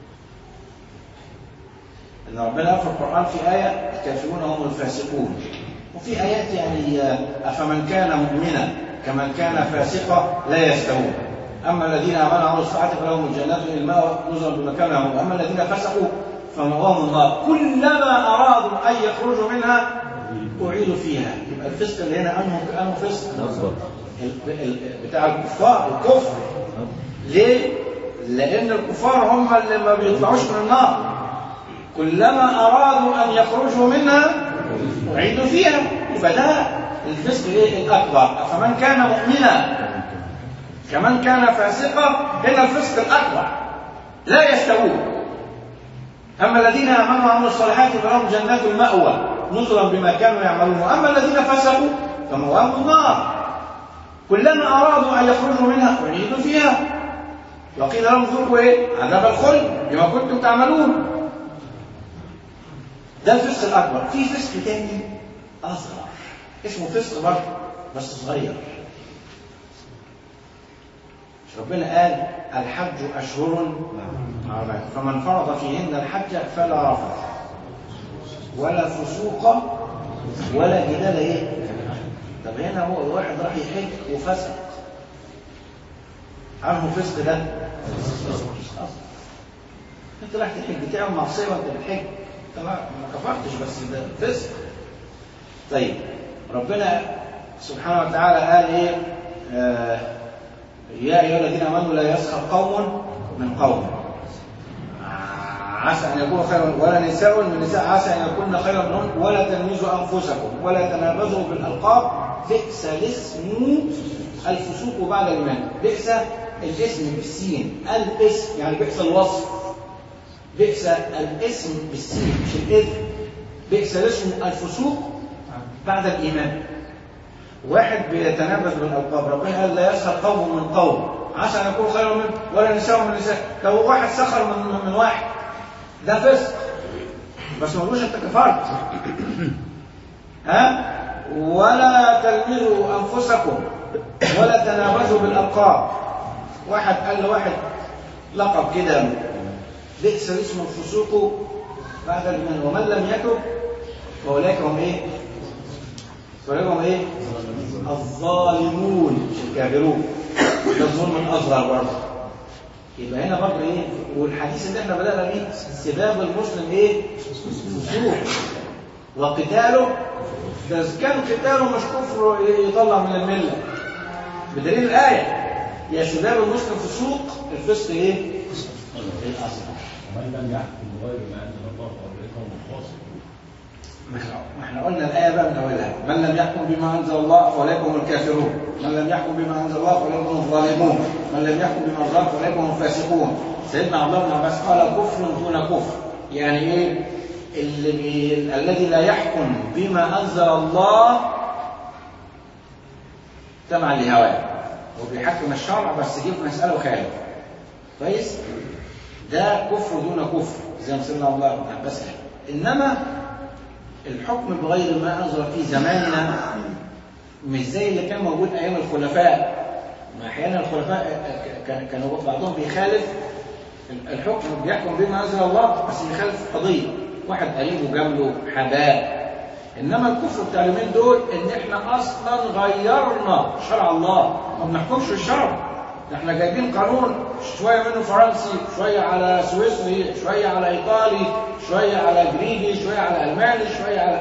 ان ربنا في القران في ايه الكافرون هم الفاسقون وفي ايات يعني افمن كان مؤمنا كمن كان فاسقا لا يستوون اما الذين امنوا وعملوا الصالحات فلهم الجنات الماء نزلا بما كانوا يعملون اما الذين فسقوا فمأواهم النار كلما ارادوا ان يخرجوا منها اعيدوا فيها يبقى الفسق اللي هنا انه انه فسق ال- ال- بتاع الكفار الكفر ليه؟ لان الكفار هم اللي ما بيطلعوش من النار كلما ارادوا ان يخرجوا منها اعيدوا فيها يبقى ده الفسق ايه الاكبر فمن كان مؤمنا كمن كان فاسقا هنا الفسق الاكبر لا يستوون اما الذين امنوا وعملوا الصالحات فلهم جنات الماوى نزلا بما كانوا يعملون واما الذين فسقوا فمواهم النار كلما ارادوا ان يخرجوا منها اعيدوا فيها وقيل لهم ذوقوا ايه عذاب الخلد بما كنتم تعملون ده الفسق الاكبر في فسق تاني اصغر اسمه فسق برضه بس صغير مش ربنا قال الحج اشهر معلومات فمن فرض فيهن الحج فلا رفث ولا فسوق ولا جدال ايه طب هنا هو الواحد راح يحج وفسق عنه فسق ده انت رايح تحج تعمل معصيه وانت بتحج انت ما ما كفرتش بس ده فسق طيب ربنا سبحانه وتعالى قال ايه آه يا ايها الذين امنوا لا يسخر قوم من قوم عسى ان يكون خيرا ولا نساء من نساء عسى ان يكون خيرا منهن ولا تلمزوا انفسكم ولا تنابزوا بالالقاب بئس الاسم الفسوق بعد الايمان بئس الاسم بالسين الاسم يعني بئس الوصف بئس الاسم بالسين مش الاثم بئس الاسم الفسوق بعد الايمان واحد بيتنابز بالالقاب ربنا قال لا يسخر قوم من قوم عسى ان يكون خيرا منه ولا نساء من نساء لو واحد سخر من من واحد ده فسق بس ما قالوش انت كفرت ها ولا تلمزوا انفسكم ولا تنابزوا بالالقاب واحد قال لواحد لقب كده بئس اسم الفسوق بعد الايمان ومن لم يتب فاولئك هم ايه؟ فاولئك هم ايه؟ الظالمون مش الكافرون ده الظلم الاصغر برضه يبقى هنا برضه ايه والحديث اللي احنا بدانا بيه سباب المسلم ايه فسوق وقتاله ده إذا كان قتاله مش كفر يطلع من المله بدليل الايه يا سباب المسلم فسوق الفسق ايه الاصغر ومن لم يحكم بغير ما انزل الله فاولئك هم الفاسقون ما إحنا- ما احنا قلنا الآية بقى من أولها من لم يحكم بما أنزل الله فأولئك هم الكافرون من لم يحكم بما أنزل الله فأولئك هم الظالمون من لم يحكم بما أنزل الله فأولئك هم الفاسقون سيدنا عبد الله بن عباس قال كفر دون كفر يعني إيه اللي بي... الذي لا يحكم بما أنزل الله تبعا لهواه هو بيحكم الشرع بس جه في مسألة وخالف كويس ده كفر دون كفر زي ما سيدنا عبد الله بن عباس قال إنما الحكم بغير ما أنزل في زماننا مش زي اللي كان موجود أيام الخلفاء ما أحيانا الخلفاء كان- كانوا بعضهم بيخالف الحكم بيحكم بما أنزل الله بس بيخالف قضية واحد قريبه جنبه حباب إنما الكفر بتاع اليومين دول إن إحنا أصلا غيرنا شرع الله ما بنحكمش الشرع ده احنا جايبين قانون شوية منه فرنسي شوية على سويسري شوية على إيطالي شوية على جريجي شوية على ألماني شوية على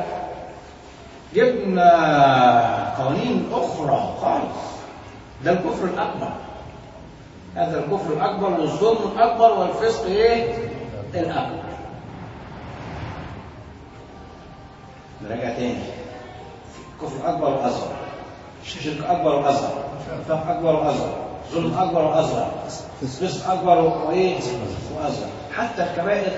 جبنا قوانين أخرى خالص ده الكفر الأكبر هذا الكفر الأكبر والظلم الأكبر والفسق إيه؟ الأكبر نراجع تاني كفر أكبر وأصغر شرك أكبر وأصغر نفاق أكبر وأصغر ظلم أكبر وأصغر فسق أكبر وإيه؟ وأصغر حتى الكبائر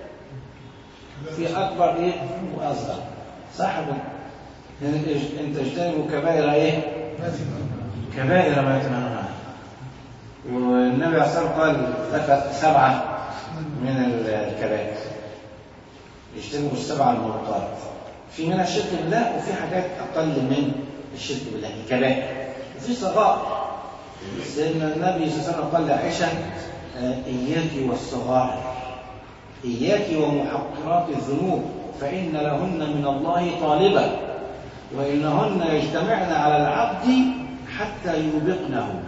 في أكبر إيه؟ وأصغر صح ولا لا؟ يعني إن تجتنبوا كبائر إيه؟ كبائر ما يتنهون عنها والنبي عليه الصلاة والسلام قال ذكر سبعة من الكبائر يجتنبوا السبعة الموبقات في منها الشرك بالله وفي حاجات أقل من الشرك بالله كبائر وفي صغائر سيدنا النبي صلى الله عليه وسلم قال لعائشة آه، إياك والصغائر إياك ومحقرات الذنوب فإن لهن من الله طالبا وإنهن يجتمعن على العبد حتى يوبقنه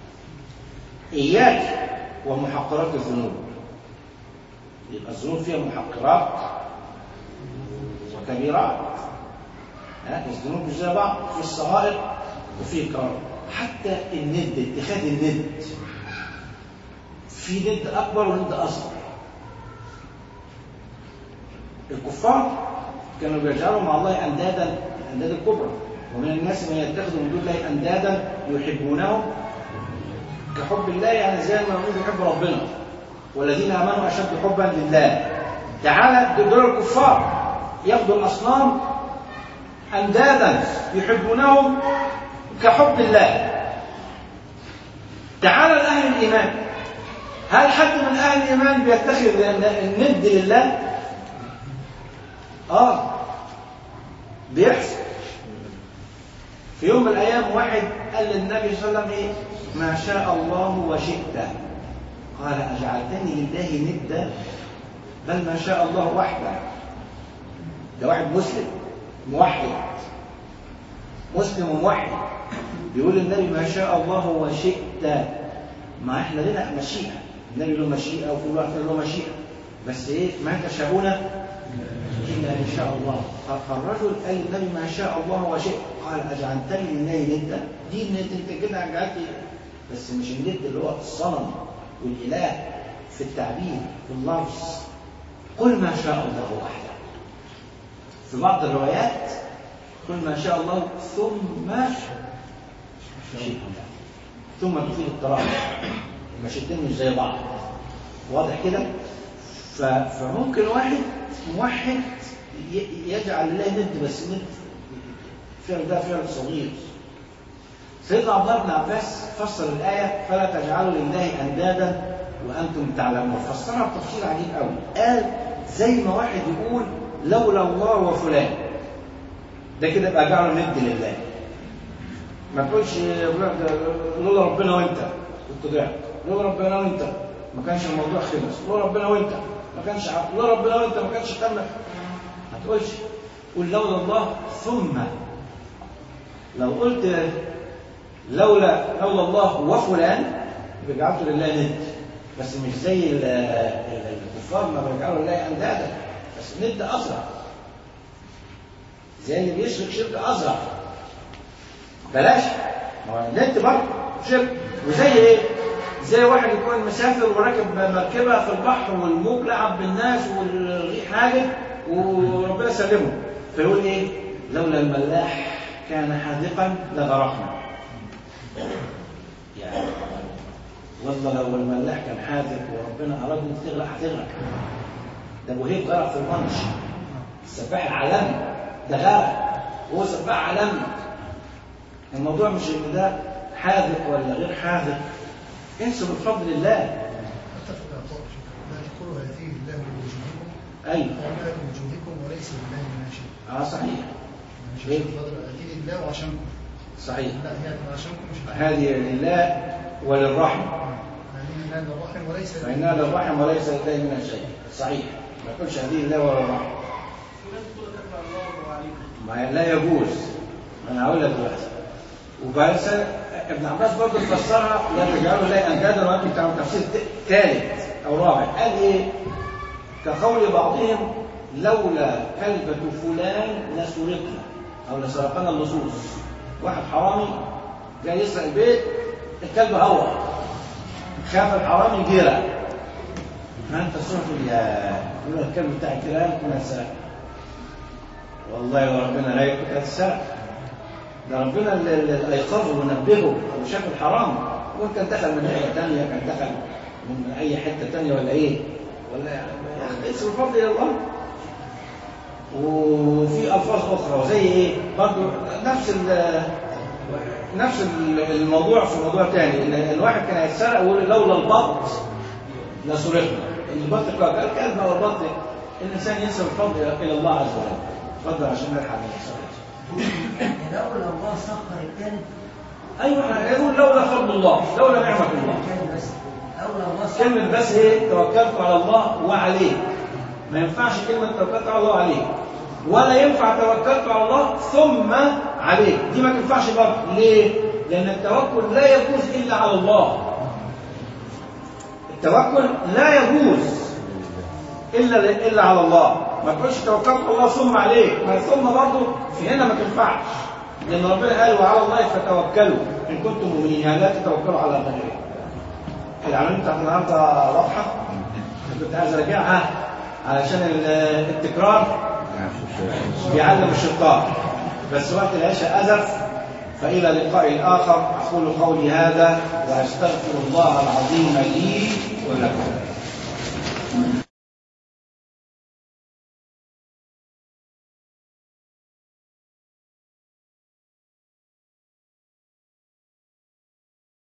إياك ومحقرات الذنوب يبقى الذنوب فيها محقرات وكبيرات ها الذنوب مش زي بعض في الصغائر وفي الكبائر حتى الند اتخاذ الند في ند أكبر وند أصغر الكفار كانوا بيجعلوا مع الله أندادا الأنداد الكبرى ومن الناس من يتخذ من دون الله أندادا يحبونهم كحب الله يعني زي ما نقول يحب ربنا والذين آمنوا أشد حبا لله تعالى دول الكفار ياخدوا الأصنام أندادا يحبونهم كحب الله تعالى لأهل الإيمان هل حد من أهل الإيمان بيتخذ الند لله؟ آه بيحصل في يوم من الأيام واحد قال للنبي صلى الله عليه وسلم إيه؟ ما شاء الله وشئت قال أجعلتني لله ندا بل ما شاء الله وحده ده واحد مسلم موحد مسلم وموحد بيقول النبي ما شاء الله وشئت ما احنا لنا مشيئة النبي له مشيئة وكل واحد له مشيئة بس ايه ما تشاءون إلا إن شاء الله فالرجل قال للنبي ما شاء الله وشئت قال أجعلتني لله ندا دي ان انت كده جعلت بس مش الند اللي هو الصنم والإله في التعبير في اللفظ قل ما شاء الله وحده في بعض الروايات قل ما شاء الله ثم شئت ثم تفيد التراخي المشيتين مش زي بعض واضح كده ف- فممكن واحد موحد ي- يجعل الله ند بس ند فعل ده فعل صغير سيدنا عبد الله بن عباس فسر الآية فلا تجعلوا لله أندادا وأنتم تعلمون فسرها بتفسير عجيب قوي قال زي ما واحد يقول لولا الله وفلان ده كده يبقى جعله ند لله ما تقولش لولا ربنا وانت كنت ضعت لولا ربنا وانت ما كانش الموضوع خلص لولا ربنا وانت ما كانش ع- لولا ربنا وانت ما كانش تم ما تقولش قول لولا الله ثم لو قلت لولا لولا الله وفلان يبقى جعلته لله ند بس مش زي ال- ال- الكفار ما بيجعلوا لله اندادا بس ند اصغر زي اللي بيشرك شرك اصغر بلاش ما هو النت برضه شرك وزي ايه؟ زي واحد يكون مسافر وراكب مركبه في البحر والموج لعب بالناس والريح هاجت وربنا سلمه فيقول ايه؟ لولا الملاح كان حاذقا لغرقنا. يعني والله لو الملاح كان حاذق وربنا اراد ان تغرق هتغرق. ده ابو هيب غرق في المنش. السباح العالمي ده غرق وهو سباح عالمي الموضوع مش ان ده حاذق ولا غير حاذق انسوا بفضل الله اتفق يا طارق لا تقولوا هذه لله بوجودكم ايوه ولا بوجودكم وليس لله من شيء اه صحيح مش عشان خاطر أكيد الله وعشانكم صحيح لا هي هتبقى عشانكم مش عشان هذه لله وللرحمة هذه لله للرحم وليس فإنها للرحم وليس لله من شيء صحيح ما تقولش هذه لله ولا الرحمة ما لا يجوز ما انا هقول لك دلوقتي وبس ابن عباس برضه فسرها لا تجعلوا لا اندادا وانتم تعملوا تفسير ثالث او رابع قال ايه كقول بعضهم لولا كلبة فلان لسرقنا او لسرقنا اللصوص واحد حرامي جاي يسرق البيت الكلب هوى خاف الحرامي جرى ما انت صرت يا يقول الكلب بتاع الكلام كنا سرق والله ربنا لا يكون السرق ده ربنا اللي اللي ايقظه ونبهه وشاف الحرام وكان كان دخل من ناحيه ثانيه كان دخل من اي حته ثانيه ولا ايه ولا يعني اسم الفضل الى الله وفي الفاظ اخرى زي ايه برضه نفس ال نفس الموضوع في موضوع ثاني ان الواحد كان هيتسرق ويقول لولا البط لسرقنا البط قال الكلب او البط الانسان ينسب الفضل الى الله عز وجل اتفضل عشان نلحق نسال لولا الله سخر الكلب ايوه يقول لولا فضل الله لولا نعمه الله الكلب بس لولا الله سخر كلمة بس ايه توكلت على الله وعليه ما ينفعش كلمة توكلت على الله وعليه ولا ينفع توكلت على الله ثم عليه دي ما تنفعش برضه ليه؟ لأن التوكل لا يجوز إلا على الله التوكل لا يجوز إلا إلا على الله ما تقولش توكلت على الله ثم عليه ما ثم برضه في هنا ما تنفعش لأن ربنا قال وعلى الله فتوكلوا إن كنتم مؤمنين يعني لا تتوكلوا على غيره العملية بتاعت النهارده واضحة أنا كنت عايز أراجعها علشان ال- التكرار بيعلم الشطار بس وقت العشاء أزف فإلى لقاء آخر أقول قولي هذا وأستغفر الله العظيم لي ولكم